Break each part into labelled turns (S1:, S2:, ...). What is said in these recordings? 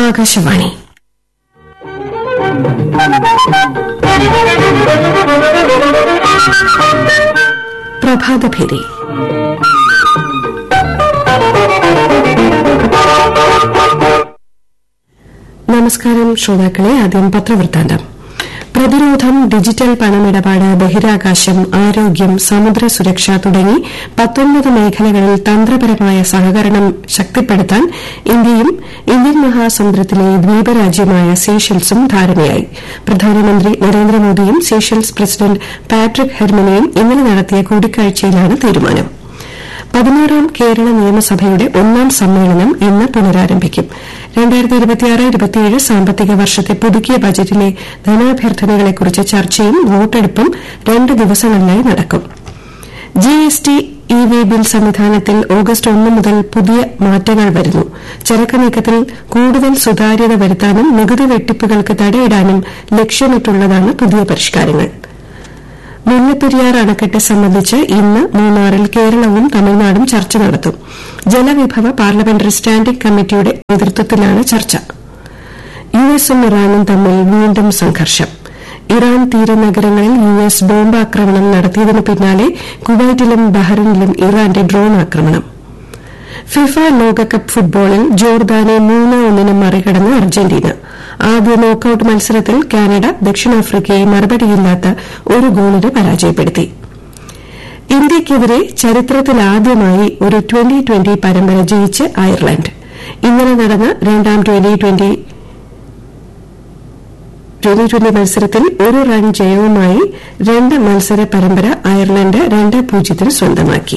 S1: ആകാശവാണി പ്രഭാതഭേരി നമസ്കാരം ശ്രോതാക്കളെ ആദ്യം പത്രവൃത്താന്തം പ്രതിരോധം ഡിജിറ്റൽ പണമിടപാട് ബഹിരാകാശം ആരോഗ്യം സമുദ്ര സുരക്ഷ തുടങ്ങി പത്തൊൻപത് മേഖലകളിൽ തന്ത്രപരമായ സഹകരണം ശക്തിപ്പെടുത്താൻ ഇന്ത്യയും ഇന്ത്യൻ മഹാസമുദ്രത്തിലെ ദ്വീപരാജ്യമായ സീഷെൽസും ധാരണയായി പ്രധാനമന്ത്രി നരേന്ദ്രമോദിയും സീഷെൽസ് പ്രസിഡന്റ് പാട്രിക് ഹെർമനെയും ഇന്നലെ നടത്തിയ കൂടിക്കാഴ്ചയിലാണ് തീരുമാനം പതിനാറാം കേരള നിയമസഭയുടെ ഒന്നാം സമ്മേളനം ഇന്ന് പുനരാരംഭിക്കും സാമ്പത്തിക വർഷത്തെ പുതുക്കിയ ബജറ്റിലെ ധനാഭ്യർത്ഥനകളെക്കുറിച്ച് ചർച്ചയും വോട്ടെടുപ്പും രണ്ട് ദിവസങ്ങളിലായി നടക്കും ജിഎസ്ടി ഇ വേ ബിൽ സംവിധാനത്തിൽ ഓഗസ്റ്റ് ഒന്ന് മുതൽ പുതിയ മാറ്റങ്ങൾ വരുന്നു ചരക്ക് നീക്കത്തിൽ കൂടുതൽ സുതാര്യത വരുത്താനും നികുതി വെട്ടിപ്പുകൾക്ക് തടയിടാനും ലക്ഷ്യമിട്ടുള്ളതാണ് പുതിയ പരിഷ്കാരങ്ങൾ മുല്ലപ്പെരിയാർ അണക്കെട്ട് സംബന്ധിച്ച് ഇന്ന് മൂന്നാറിൽ കേരളവും തമിഴ്നാടും ചർച്ച നടത്തും ജലവിഭവ പാർലമെന്ററി സ്റ്റാൻഡിംഗ് കമ്മിറ്റിയുടെ നേതൃത്വത്തിലാണ് ചർച്ച യുഎസും ഇറാനും തമ്മിൽ വീണ്ടും സംഘർഷം ഇറാൻ തീരനഗരങ്ങളിൽ യുഎസ് ബോംബാക്രമണം നടത്തിയതിനു പിന്നാലെ കുവൈറ്റിലും ബഹ്റിനിലും ഇറാന്റെ ഡ്രോൺ ആക്രമണം ഫിഫ ലോകകപ്പ് ഫുട്ബോളിൽ ജോർദാനെ മൂന്ന് ഒന്നിന് മറികടന്ന് അർജന്റീന ആദ്യ നോക്കൌട്ട് മത്സരത്തിൽ കാനഡ ദക്ഷിണാഫ്രിക്കയെ മറുപടിയില്ലാത്ത ഒരു ഗോളിന് പരാജയപ്പെടുത്തി ഇന്ത്യയ്ക്കെതിരെ ചരിത്രത്തിലാദ്യമായി ഒരു ട്വന്റി ട്വന്റി പരമ്പര ജയിച്ച് അയർലൻഡ് ഇന്നലെ നടന്ന രണ്ടാം ട്വന്റി ട്വന്റി ട്വന്റി ട്വന്റി മത്സരത്തിൽ ഒരു റൺ ജയവുമായി രണ്ട് മത്സര പരമ്പര അയർലൻഡ് രണ്ട് പൂജ്യത്തിന് സ്വന്തമാക്കി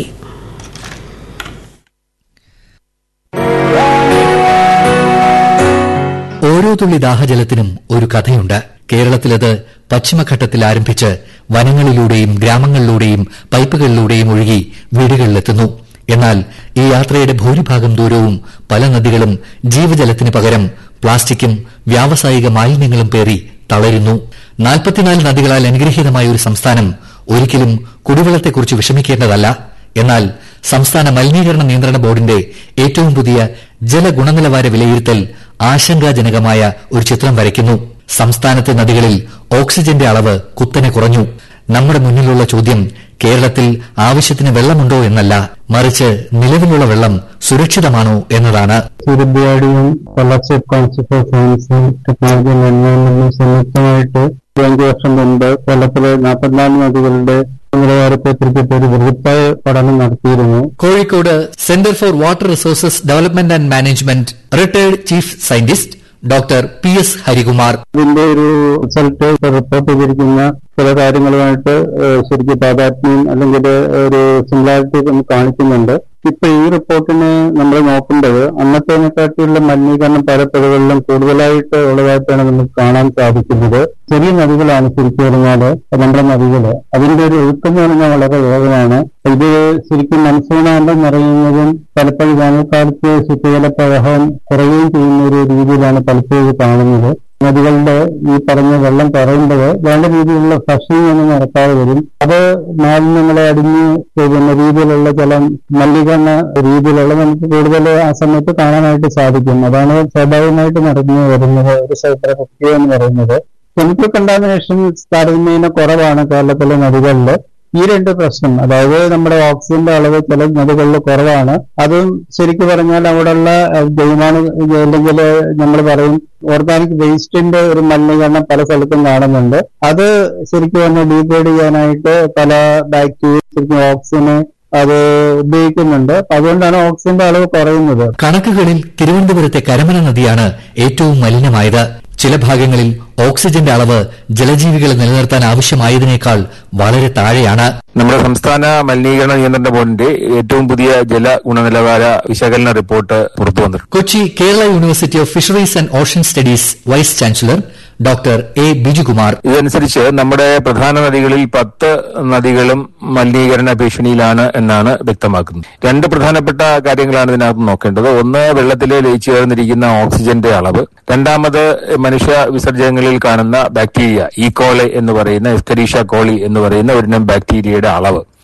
S2: ഓരോ തുള്ളി ദാഹജലത്തിനും ഒരു കഥയുണ്ട് കേരളത്തിലത് പശ്ചിമഘട്ടത്തിൽ ആരംഭിച്ച് വനങ്ങളിലൂടെയും ഗ്രാമങ്ങളിലൂടെയും പൈപ്പുകളിലൂടെയും ഒഴുകി വീടുകളിലെത്തുന്നു എന്നാൽ ഈ യാത്രയുടെ ഭൂരിഭാഗം ദൂരവും പല നദികളും ജീവജലത്തിന് പകരം പ്ലാസ്റ്റിക്കും വ്യാവസായിക മാലിന്യങ്ങളും പേറി തളരുന്നു നാൽപ്പത്തിനാല് നദികളാൽ അനുഗ്രഹീതമായ ഒരു സംസ്ഥാനം ഒരിക്കലും കുടിവെള്ളത്തെക്കുറിച്ച് വിഷമിക്കേണ്ടതല്ല എന്നാൽ സംസ്ഥാന മലിനീകരണ നിയന്ത്രണ ബോർഡിന്റെ ഏറ്റവും പുതിയ ജലഗുണനിലവാര വിലയിരുത്തൽ ആശങ്കാജനകമായ ഒരു ചിത്രം വരയ്ക്കുന്നു സംസ്ഥാനത്തെ നദികളിൽ ഓക്സിജന്റെ അളവ് കുത്തനെ കുറഞ്ഞു നമ്മുടെ മുന്നിലുള്ള ചോദ്യം കേരളത്തിൽ ആവശ്യത്തിന് വെള്ളമുണ്ടോ എന്നല്ല മറിച്ച് നിലവിലുള്ള വെള്ളം സുരക്ഷിതമാണോ എന്നതാണ്
S3: സൂര്യബിയാടിയും സ്കോളർഷിപ്പ് കൗൺസിൽ ഫോർ സയൻസും ടെക്നോളജി ആൻഡ് എൻവയോൺമെന്റും സംയുക്തമായിട്ട് അഞ്ചു വർഷം മുൻപ് കേരളത്തിലെ നാൽപ്പത്തിനാല് നദികളുടെ നിലവാരത്തെ കുറിച്ചിട്ട് ഒരു ബൃഹത്തായ പഠനം നടത്തിയിരുന്നു
S2: Kozhikode centre for water resources development and management retired chief scientist doctor P S Harikumar
S3: ഇതിന്റെ ഒരു റിസൾട്ട് റിപ്പോർട്ട് ചെയ്തിരിക്കുന്ന ചില കാര്യങ്ങളുമായിട്ട് ഏഹ്, ശരിക്കും താതാത്മ്യം അല്ലെങ്കിൽ ഒരു സിമിലാരിറ്റി നമുക്ക് കാണിക്കുന്നുണ്ട് ഇപ്പൊ ഈ റിപ്പോർട്ടിനെ നമ്മൾ നോക്കേണ്ടത് അന്നത്തേനെക്കാട്ടിയുള്ള മലിനീകരണം പല പുഴകളിലും കൂടുതലായിട്ട് ഉള്ളതായിട്ടാണ് നമുക്ക് കാണാൻ സാധിക്കുന്നത് ചെറിയ നദികളാണ് ശരിക്കും പറഞ്ഞാല് നമ്മുടെ നദികള് അതിന്റെ ഒരു ഒഴുക്കെന്ന് പറഞ്ഞാൽ വളരെ വേഗമാണ് ഇത് ശരിക്കും മൺസൂണാകുമ്പോൾ നിറയുന്നതും പലപ്പോഴും വേനൽക്കാലത്ത് ശുദ്ധജല പ്രവാഹം കുറയുകയും ചെയ്യുന്ന ഒരു രീതിയിലാണ് പലപ്പോഴും ഇത് കാണുന്നത് നദികളുടെ ഈ പറഞ്ഞ വെള്ളം കുറയുമ്പോൾ വേണ്ട രീതിയിലുള്ള ഫ്ലഷിംഗ് ഒന്നും നടക്കാതെ വരും അത് മാലിന്യങ്ങളെ അടിഞ്ഞ് പോകുന്ന രീതിയിലുള്ള ജലം മലിനീകരണ രീതിയിലുള്ള നമുക്ക് കൂടുതൽ ആ സമയത്ത് കാണാനായിട്ട് സാധിക്കും അതാണ് സ്വാഭാവികമായിട്ട് നടന്നു വരുന്നത് ഒരു സൈത്ര പ്രക്രിയ എന്ന് പറയുന്നത് കെമിക്കൽ കണ്ടാമിനേഷൻ താരതമ്യേന കുറവാണ് കേരളത്തിലെ നദികളിൽ ഈ രണ്ട് പ്രശ്നം അതായത് നമ്മുടെ ഓക്സിജന്റെ അളവ് ചില നദികളിൽ കുറവാണ് അതും ശരിക്കും പറഞ്ഞാൽ അവിടെയുള്ള അഹ്, ജൈവാണു അല്ലെങ്കിൽ നമ്മൾ പറയും ഓർഗാനിക് വേസ്റ്റിന്റെ ഒരു മലിനീകരണം പല സ്ഥലത്തും കാണുന്നുണ്ട് അത് ശരിക്കും പറഞ്ഞാൽ ഡീഗ്രേഡ് ചെയ്യാനായിട്ട് പല ബാക്ടീരിയ ശരിക്കും ഓക്സിജനെ അത് ഉപയോഗിക്കുന്നുണ്ട് അപ്പൊ അതുകൊണ്ടാണ് ഓക്സിജന്റെ അളവ് കുറയുന്നത്
S2: കണക്കുകളിൽ തിരുവനന്തപുരത്തെ കരമന നദിയാണ് ഏറ്റവും മലിനമായത് ചില ഭാഗങ്ങളിൽ ഓക്സിജന്റെ അളവ് ജലജീവികളെ നിലനിർത്താൻ ആവശ്യമായതിനേക്കാൾ വളരെ താഴെയാണ്
S4: നമ്മുടെ സംസ്ഥാന മലിനീകരണ നിയന്ത്രണ ബോർഡിന്റെ ഏറ്റവും പുതിയ ജല ഗുണനിലവാര വിശകലന റിപ്പോർട്ട് പുറത്തു വന്നിട്ടുണ്ട്
S2: Kochi Kerala university of fisheries and ocean studies vice chancellor doctor A Bijukumar
S4: ഇതനുസരിച്ച് നമ്മുടെ പ്രധാന നദികളിൽ പത്ത് നദികളും മലിനീകരണ ഭീഷണിയിലാണ് എന്നാണ് വ്യക്തമാക്കുന്നത് രണ്ട് പ്രധാനപ്പെട്ട കാര്യങ്ങളാണ് ഇതിനകത്ത് നോക്കേണ്ടത് ഒന്ന് വെള്ളത്തിലെ ലയിച്ചു ചേർന്നിരിക്കുന്ന ഓക്സിജന്റെ അളവ് രണ്ടാമത് മനുഷ്യ വിസർജനങ്ങളിൽ കാണുന്ന ബാക്ടീരിയ ഈക്കോളെ എന്ന് പറയുന്ന എസ്കരീഷ കോളി എന്ന് പറയുന്ന ഒരിനം ബാക്ടീരിയയുടെ അളവ്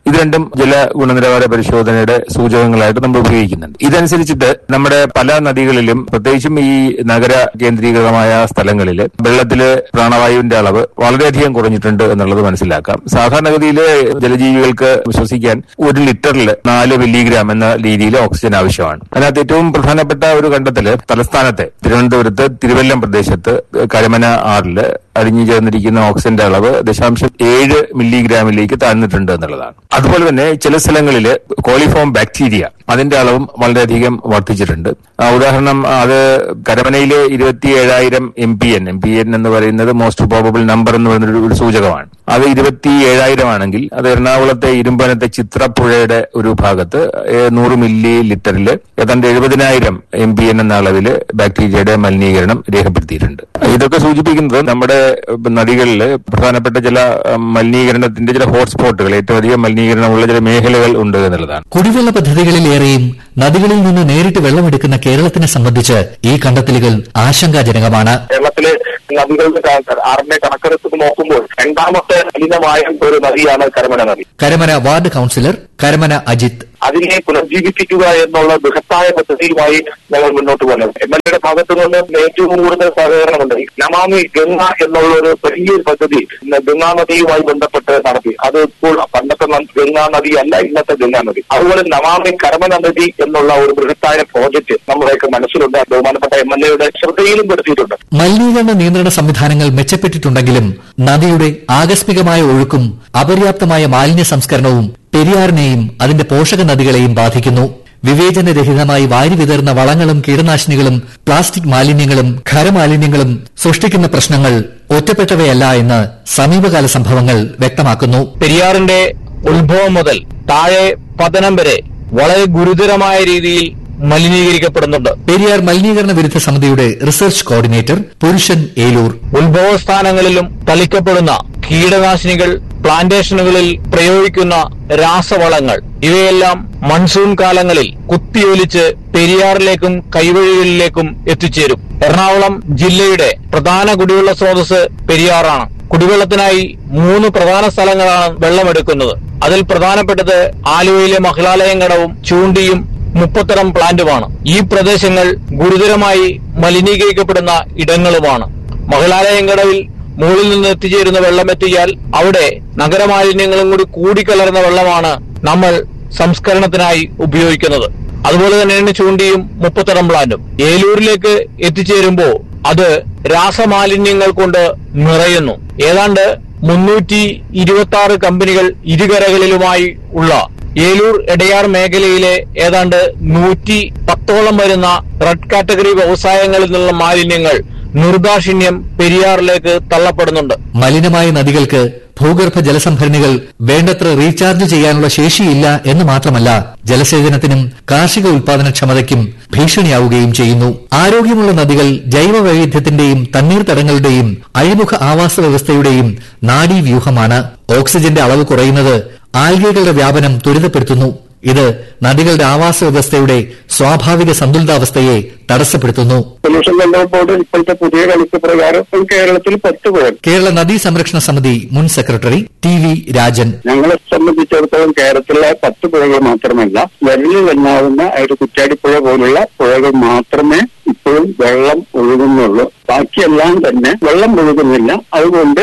S4: ഇത് രണ്ടും ജല ഗുണനിലവാര പരിശോധനയുടെ സൂചകങ്ങളായിട്ട് നമ്മൾ ഉപയോഗിക്കുന്നുണ്ട് ഇതനുസരിച്ചിട്ട് നമ്മുടെ പല നദികളിലും പ്രത്യേകിച്ചും ഈ നഗര കേന്ദ്രീകൃതമായ സ്ഥലങ്ങളിൽ വെള്ളത്തില് പ്രാണവായുവിന്റെ അളവ് വളരെയധികം കുറഞ്ഞിട്ടുണ്ട് എന്നുള്ളത് മനസ്സിലാക്കാം സാധാരണഗതിയിൽ ജലജീവികൾക്ക് ശ്വസിക്കാൻ ഒരു ലിറ്ററിൽ നാല് മില്ലിഗ്രാം എന്ന രീതിയിൽ ഓക്സിജൻ ആവശ്യമാണ് അതിനകത്ത് ഏറ്റവും പ്രധാനപ്പെട്ട ഒരു കണ്ടെത്തല് തലസ്ഥാനത്തെ തിരുവനന്തപുരത്ത് തിരുവല്ലം പ്രദേശത്ത് കരമന ആറില് അടിഞ്ഞു ചേർന്നിരിക്കുന്ന ഓക്സിജന്റെ അളവ് ദശാംശം ഏഴ് മില്ലിഗ്രാമിലേക്ക് താഴ്ന്നിട്ടുണ്ട് എന്നുള്ളതാണ് അതുപോലെ തന്നെ ചില സ്ഥലങ്ങളിൽ കോളിഫോം ബാക്ടീരിയ അതിന്റെ അളവും വളരെയധികം വർദ്ധിച്ചിട്ടുണ്ട് ആ, ഉദാഹരണം അത് കരമനയിലെ ഇരുപത്തി ഏഴായിരം M P N M P N എന്ന് പറയുന്നത് മോസ്റ്റ് പ്രോബബിൾ നമ്പർ എന്ന് പറയുന്ന ഒരു- ഒരു സൂചകമാണ് അത് ഇരുപത്തി ഏഴായിരം ആണെങ്കിൽ അത് എറണാകുളത്തെ ഇരുമ്പനത്തെ ചിത്രപ്പുഴയുടെ ഒരു ഭാഗത്ത് ഏ, നൂറ് മില്ലി ലിറ്ററിൽ ഏതാണ്ട് എഴുപതിനായിരം എം പി എൻ എന്ന അളവിൽ ബാക്ടീരിയയുടെ മലിനീകരണം രേഖപ്പെടുത്തിയിട്ടുണ്ട് ഇതൊക്കെ സൂചിപ്പിക്കുന്നത് നമ്മുടെ നദികളിൽ പ്രധാനപ്പെട്ട ചില അഹ്, മലിനീകരണത്തിന്റെ ചില ഹോട്ട്സ്പോട്ടുകൾ ഏറ്റവും അധികം മലിനീകരണമുള്ള ചില മേഖലകൾ ഉണ്ട് എന്നുള്ളതാണ്
S2: കുടിവെള്ള പദ്ധതികളിലേറെയും നദികളിൽ നിന്ന് നേരിട്ട് വെള്ളമെടുക്കുന്ന കേരളത്തിനെ സംബന്ധിച്ച് ഈ കണ്ടെത്തലുകൾ ആശങ്കാജനകമാണ്
S5: കേരളത്തിലെ നദികളുടെ ക- ആറിന്റെ കണക്കെടുത്ത് നോക്കുമ്പോൾ രണ്ടാമത്തെ മലിനമായ ഒരു നദിയാണ് കരമന നദി
S2: കരമന വാർഡ് കൌൺസിലർ കരമന അജിത്
S5: അതിനെ പുനർജീവിപ്പിക്കുക എന്നുള്ള ബൃഹത്തായ പദ്ധതിയുമായി ഞങ്ങൾ മുന്നോട്ട് പോകുന്നത് എം എൽ എയുടെ ഭാഗത്തു നിന്ന് ഏറ്റവും കൂടുതൽ സഹകരണമുണ്ട് ഈ നമാമി ഗംഗ എന്നുള്ള ഒരു വലിയൊരു പദ്ധതി ഇന്ന് ഗംഗാ നദിയുമായി ബന്ധപ്പെട്ട് നടത്തി അത് ഇപ്പോൾ പണ്ടത്തെ ന- ഗംഗാ നദി അല്ല ഇന്നത്തെ ഗംഗാ നദി അതുപോലെ നമാമി കരമന നദി എന്നുള്ള ഒരു ബൃഹത്തായ പ്രോജക്റ്റ് നമ്മുടെയൊക്കെ മനസ്സിലുണ്ട് ബഹുമാനപ്പെട്ട എം എൽ എയുടെ ശ്രദ്ധയിലും പെടുത്തിയിട്ടുണ്ട്
S2: മലിനീകരണ നിയന്ത്രണ സംവിധാനങ്ങൾ മെച്ചപ്പെട്ടിട്ടുണ്ടെങ്കിലും നദിയുടെ ആകസ്മികമായ ഒഴുക്കും അപര്യാപ്തമായ മാലിന്യ സംസ്കരണവും പെരിയാറിനെയും അതിന്റെ പോഷക നദികളെയും ബാധിക്കുന്നു വിവേചനരഹിതമായി വാരി വിതറുന്ന വളങ്ങളും കീടനാശിനികളും പ്ലാസ്റ്റിക് മാലിന്യങ്ങളും ഖരമാലിന്യങ്ങളും സൃഷ്ടിക്കുന്ന പ്രശ്നങ്ങൾ ഒറ്റപ്പെട്ടവയല്ല എന്ന് സമീപകാല സംഭവങ്ങൾ വ്യക്തമാക്കുന്നു
S6: പെരിയാറിന്റെ ഉത്ഭവം മുതൽ താഴെ പതനം വരെ വളരെ ഗുരുതരമായ രീതിയിൽ മലിനീകരിക്കപ്പെടുന്നുണ്ട്
S2: പെരിയാർ മലിനീകരണ വിരുദ്ധ സമിതിയുടെ റിസർച്ച് കോർഡിനേറ്റർ പുരുഷൻ ഏലൂർ
S6: ഉത്ഭവസ്ഥാനങ്ങളിലും തളിക്കപ്പെടുന്ന കീടനാശിനികൾ പ്ലാന്റേഷനുകളിൽ പ്രയോഗിക്കുന്ന രാസവളങ്ങൾ ഇവയെല്ലാം മൺസൂൺ കാലങ്ങളിൽ കുത്തിയൊലിച്ച് പെരിയാറിലേക്കും കൈവഴികളിലേക്കും എത്തിച്ചേരും എറണാകുളം ജില്ലയുടെ പ്രധാന കുടിവെള്ള സ്രോതസ് പെരിയാറാണ് കുടിവെള്ളത്തിനായി മൂന്ന് പ്രധാന സ്ഥലങ്ങളാണ് വെള്ളമെടുക്കുന്നത് അതിൽ പ്രധാനപ്പെട്ടത് ആലുവയിലെ മഹിളാലയം കടവും ചൂണ്ടിയും മുപ്പത്തരം പ്ലാന്റുമാണ് ഈ പ്രദേശങ്ങൾ ഗുരുതരമായി മലിനീകരിക്കപ്പെടുന്ന ഇടങ്ങളുമാണ് മഹിളാലയം കടവിൽ മുകളിൽ നിന്ന് എത്തിച്ചേരുന്ന വെള്ളം എത്തിയാൽ അവിടെ നഗരമാലിന്യങ്ങളും കൂടി കൂടിക്കലർന്ന വെള്ളമാണ് നമ്മൾ സംസ്കരണത്തിനായി ഉപയോഗിക്കുന്നത് അതുപോലെ തന്നെയാണ് ചൂണ്ടിയും മുപ്പത്തരം പ്ലാന്റും ഏലൂരിലേക്ക് എത്തിച്ചേരുമ്പോൾ അത് രാസമാലിന്യങ്ങൾ കൊണ്ട് നിറയുന്നു ഏതാണ്ട് മുന്നൂറ്റി ഇരുപത്തി ആറ് കമ്പനികൾ ഇരുകരകളിലുമായി ഉള്ള ഏലൂർ എടയാർ മേഖലയിലെ ഏതാണ്ട് നൂറ്റി പത്തോളം വരുന്ന റെഡ് കാറ്റഗറി വ്യവസായങ്ങളിൽ നിന്നുള്ള മാലിന്യങ്ങൾ നിർദാക്ഷിണ്യം പെരിയാറിലേക്ക് തള്ളപ്പെടുന്നുണ്ട്
S2: മലിനമായ നദികൾക്ക് ഭൂഗർഭ ജലസംഭരണികൾ വേണ്ടത്ര റീചാർജ് ചെയ്യാനുള്ള ശേഷിയില്ല എന്ന് മാത്രമല്ല ജലസേചനത്തിനും കാർഷിക ഉൽപാദനക്ഷമതയ്ക്കും ഭീഷണിയാവുകയും ചെയ്യുന്നു ആരോഗ്യമുള്ള നദികൾ ജൈവ വൈവിധ്യത്തിന്റെയും തണ്ണീർത്തടങ്ങളുടെയും അഴിമുഖ ആവാസ വ്യവസ്ഥയുടെയും നാഡീവ്യൂഹമാണ് ഓക്സിജന്റെ അളവ് കുറയുന്നത് ആൽഗകളുടെ വ്യാപനം ത്വരിതപ്പെടുത്തുന്നു ഇത് നദികളുടെ ആവാസ വ്യവസ്ഥയുടെ സ്വാഭാവിക സന്തുലിതാവസ്ഥയെ തടസ്സപ്പെടുത്തുന്നു
S5: പൊല്യൂഷൻ കൺട്രോൾ ബോർഡ് ഇപ്പോഴത്തെ പുതിയ കണക്ക് പ്രകാരം ഇപ്പോൾ കേരളത്തിൽ പത്ത് പേർ
S2: കേരള നദീ സംരക്ഷണ സമിതി മുൻ സെക്രട്ടറി ടി വി രാജൻ
S5: ഞങ്ങളെ സംബന്ധിച്ചിടത്തോളം കേരളത്തിലെ പത്ത് പുഴകൾ മാത്രമല്ല വിരലിൽ എണ്ണാവുന്ന ഒരു കുറ്റാടിപ്പുഴ പോലുള്ള പുഴകൾ മാത്രമേ ഇപ്പോഴും വെള്ളം ഒഴുകുന്നുള്ളൂ ബാക്കിയെല്ലാം തന്നെ വെള്ളം ഒഴുകുന്നില്ല അതുകൊണ്ട്